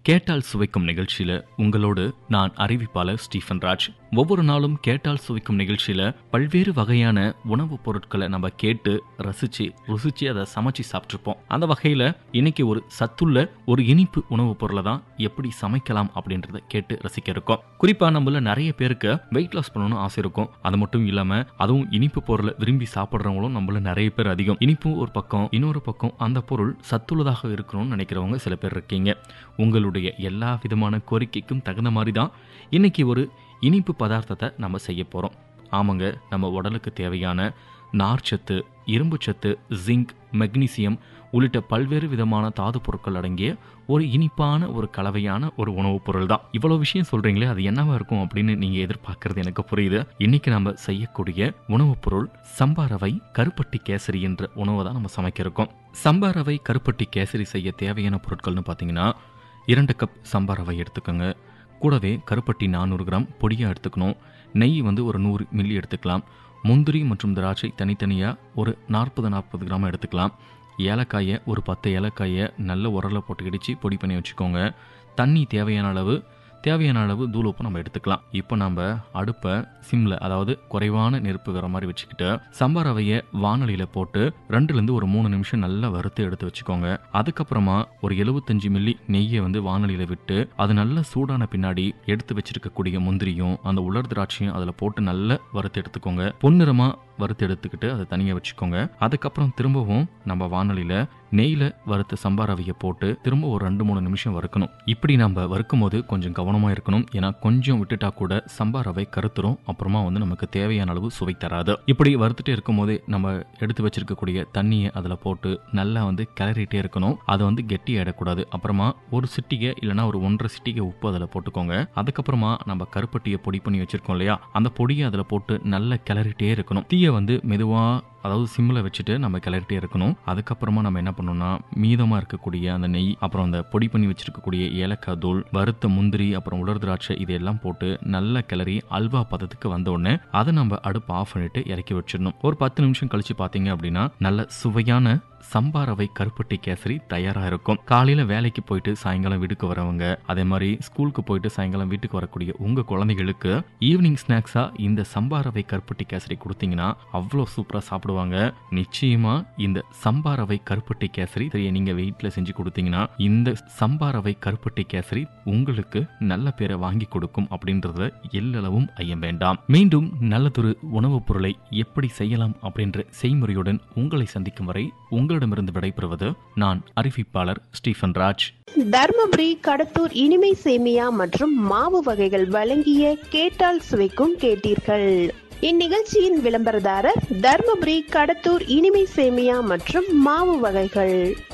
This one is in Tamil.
கேட்டால் சுவைக்கும் நிகழ்ச்சியில உங்களோடு நான் அறிவிப்பாளர் ஸ்டீஃபன் ராஜ் ஒவ்வொரு நாளும் கேட்டால் சுவைக்கும் நிகழ்ச்சியில பல்வேறு வகையான உணவுப் பொருட்களை நம்ம கேட்டு ரசிச்சு ருசிச்சு அதை சமைச்சு சாப்பிட்ருப்போம் அந்த வகையில இன்னைக்கு ஒரு சத்துள்ள ஒரு இனிப்பு உணவுப் பொருளை தான் எப்படி சமைக்கலாம் அப்படின்றத கேட்டு ரசிக்க இருக்கோம் குறிப்பா நம்மள நிறைய பேருக்கு வெயிட் லாஸ் பண்ணணும்னு ஆசை இருக்கும் அது மட்டும் இல்லாம அதுவும் இனிப்பு பொருளை விரும்பி சாப்பிட்றவங்களும் நம்மள நிறைய பேர் அதிகம் இனிப்பு ஒரு பக்கம் இன்னொரு பக்கம் அந்த பொருள் சத்துள்ளதாக இருக்கணும்னு நினைக்கிறவங்க சில பேர் இருக்கீங்க உங்களுடைய எல்லா விதமான கோரிக்கைக்கும் தகுந்த மாதிரி தான் இன்னைக்கு ஒரு இனிப்பு பதார்த்தத்தை நம்ம செய்ய போகிறோம் ஆமாங்க நம்ம உடலுக்கு தேவையான நார்ச்சத்து இரும்புச்சத்து ஜிங்க் மெக்னீசியம் உள்ளிட்ட பல்வேறு விதமான தாது பொருட்கள் அடங்கிய ஒரு இனிப்பான ஒரு கலவையான ஒரு உணவுப் பொருள் தான் இவ்வளோ விஷயம் சொல்றீங்களே அது என்னவா இருக்கும் அப்படின்னு நீங்க எதிர்பார்க்கறது எனக்கு புரியுது இன்னைக்கு நம்ம செய்யக்கூடிய உணவுப் பொருள் சம்பா ரவை கருப்பட்டி கேசரி என்ற உணவை தான் நம்ம சமைக்க இருக்கோம் சம்பா ரவை கருப்பட்டி கேசரி செய்ய தேவையான பொருட்கள்னு பார்த்தீங்கன்னா இரண்டு கப் சம்பா ரவை எடுத்துக்கோங்க கூடவே கருப்பட்டி நானூறு கிராம் பொடியாக எடுத்துக்கணும் நெய் வந்து ஒரு நூறு மில்லி எடுத்துக்கலாம் முந்திரி மற்றும் திராட்சை தனித்தனியாக ஒரு நாற்பது நாற்பது கிராம் எடுத்துக்கலாம் ஏலக்காயை ஒரு பத்து ஏலக்காயை நல்ல உரலை போட்டு இடித்து பொடி பண்ணி வச்சுக்கோங்க தண்ணி தேவையான அளவு தேவையான அளவு தூள் உப்பு நம்ம எடுத்துக்கலாம் இப்போ நம்ம அடுப்பை சிம்ல அதாவது குறைவான நெருப்பு வர மாதிரி வச்சுக்கிட்டு சம்பா ரவையை வானொலியில் போட்டு ரெண்டுலேருந்து ஒரு மூணு நிமிஷம் நல்லா வறுத்து எடுத்து வச்சுக்கோங்க அதுக்கப்புறமா ஒரு எழுபத்தஞ்சு மில்லி நெய்யை வந்து வானொலியில் விட்டு அது நல்லா சூடான பின்னாடி எடுத்து வச்சிருக்கக்கூடிய முந்திரியும் அந்த உலர் திராட்சையும் அதில் போட்டு நல்லா வறுத்து எடுத்துக்கோங்க பொன்னிறமா வறுத்து எடுத்துக்கிட்டு அதை தனியாக வச்சுக்கோங்க அதுக்கப்புறம் திரும்பவும் நம்ம வானொலியில் நெய்யில் வறுத்த சம்பா ரவையை போட்டு திரும்ப ஒரு ரெண்டு மூணு நிமிஷம் வறுக்கணும் இப்படி நம்ம வறுக்கும் போது கொஞ்சம் கவனமாக இருக்கணும் ஏன்னா கொஞ்சம் விட்டுட்டா கூட சம்பா ரவை கருத்துரும் அப்புறமா வந்து நமக்கு தேவையான அளவு சுவை தராது இப்படி வறுத்துட்டே இருக்கும் போதே நம்ம எடுத்து வச்சிருக்கக்கூடிய தண்ணியை அதில் போட்டு நல்லா வந்து கிளறிட்டே இருக்கணும் அதை வந்து கெட்டி ஆயிடக்கூடாது அப்புறமா ஒரு சிட்டிகை இல்லைன்னா ஒரு ஒன்றரை சிட்டிகை உப்பு அதில் போட்டுக்கோங்க அதுக்கப்புறமா நம்ம கருப்பட்டியை பொடி பண்ணி வச்சிருக்கோம் இல்லையா அந்த பொடியை அதில் போட்டு நல்லா கிளறிட்டே இருக்கணும் தீயை வந்து மெதுவாக அதாவது சிம்மில் வச்சுட்டு நம்ம கிளறிட்டே இருக்கணும் அதுக்கப்புறமா நம்ம என்ன பண்ணணும்னா மீதமாக இருக்கக்கூடிய அந்த நெய் அப்புறம் அந்த பொடி பண்ணி வச்சிருக்கக்கூடிய ஏலக்காய் தூள் வறுத்த முந்திரி அப்புறம் உலர் திராட்சை இதெல்லாம் போட்டு நல்லா கிளறி அல்வா பதத்துக்கு வந்த உடனே அதை நம்ம அடுப்பு ஆஃப் பண்ணிட்டு இறக்கி வச்சிடணும் ஒரு பத்து நிமிஷம் கழிச்சு பார்த்தீங்க அப்படின்னா நல்ல சுவையான சம்பா ரவை கருப்பட்டி கேசரி தயாரா இருக்கும் காலையில வேலைக்கு போயிட்டு சாயங்காலம் வீட்டுக்கு வரவங்க அதே மாதிரி ஸ்கூலுக்கு போயிட்டு சாயங்காலம் வீட்டுக்கு வரக்கூடிய உங்க குழந்தைகளுக்கு ஈவினிங் ஸ்நாக்ஸா இந்த சம்பா ரவை கருப்பட்டி கேசரி கொடுத்தீங்கன்னா அவ்வளோ சூப்பரா சாப்பிடுவாங்க நிச்சயமா இந்த சம்பா ரவை கருப்பட்டி கேசரி இதை நீங்க வீட்டுல செஞ்சு கொடுத்தீங்கன்னா இந்த சம்பா ரவை கருப்பட்டி கேசரி உங்களுக்கு நல்ல பேரை வாங்கி கொடுக்கும் அப்படின்றத எல்லளவும் ஐயம் வேண்டாம் மீண்டும் நல்லதொரு உணவுப் பொருளை எப்படி செய்யலாம் அப்படின்ற செய்முறையுடன் உங்களை சந்திக்கும் வரை உங்களிடமிருந்து விடைபெறுவது நான் அறிவிப்பாளர் ஸ்டீஃபன் ராஜ் தர்மபுரி கடத்தூர் இனிமை சேமியா மற்றும் மாவு வகைகள் வழங்கிய கேட்டால் சுவைக்கும் கேட்டீர்கள் இந்நிகழ்ச்சியின் விளம்பரதாரர் தர்மபுரி கடத்தூர் இனிமை சேமியா மற்றும் மாவு வகைகள்